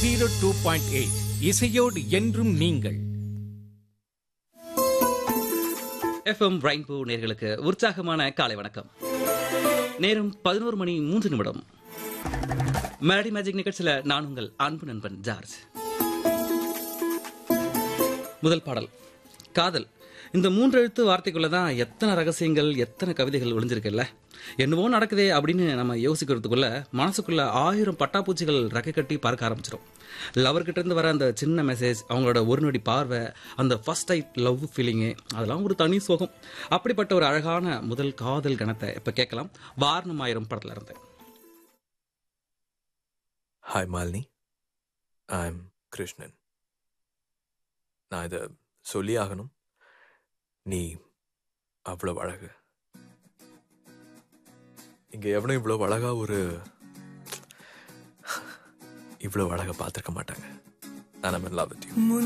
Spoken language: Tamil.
ஜீரோ டூ பாயிண்ட் எயிட் இசையோடு என்றும் நீங்கள் எஃப்எம் ரெயின்போ நேர்களுக்கு உற்சாகமான காலை வணக்கம் நேரம் பதினோரு மணி மூன்று நிமிடம் மேடி மேஜிக் நிகழ்ச்சியில் நான் உங்கள் அன்பு நண்பன் ஜார்ஜ் முதல் பாடல் காதல் இந்த மூன்று எழுத்து வார்த்தைக்குள்ள தான் எத்தனை ரகசியங்கள் எத்தனை கவிதைகள் ஒளிஞ்சிருக்குல்ல என்னவோ நடக்குதே அப்படின்னு நம்ம யோசிக்கிறதுக்குள்ள மனசுக்குள்ள ஆயிரம் பட்டாப்பூச்சிகள் ரெக்கை கட்டி பார்க்க ஆரம்பிச்சிடும் லவர்கிட்ட இருந்து வர அந்த சின்ன மெசேஜ் அவங்களோட ஒரு நொடி பார்வை அந்த ஃபர்ஸ்ட் டைட் லவ் ஃபீலிங்கு அதெல்லாம் ஒரு தனி சோகம் அப்படிப்பட்ட ஒரு அழகான முதல் காதல் கணத்தை இப்போ கேட்கலாம் வாரணம் ஆயிரம் படத்துல இருந்து hi Malini I am Krishnan நான் இதை சொல்லி ஆகணும் நீ அவ்வளோ அழகு இங்க எவனும் இவ்வளோ அழகா ஒரு இவ்வளோ அழகா பார்த்துருக்க மாட்டாங்க நான் லவ் வித் யூ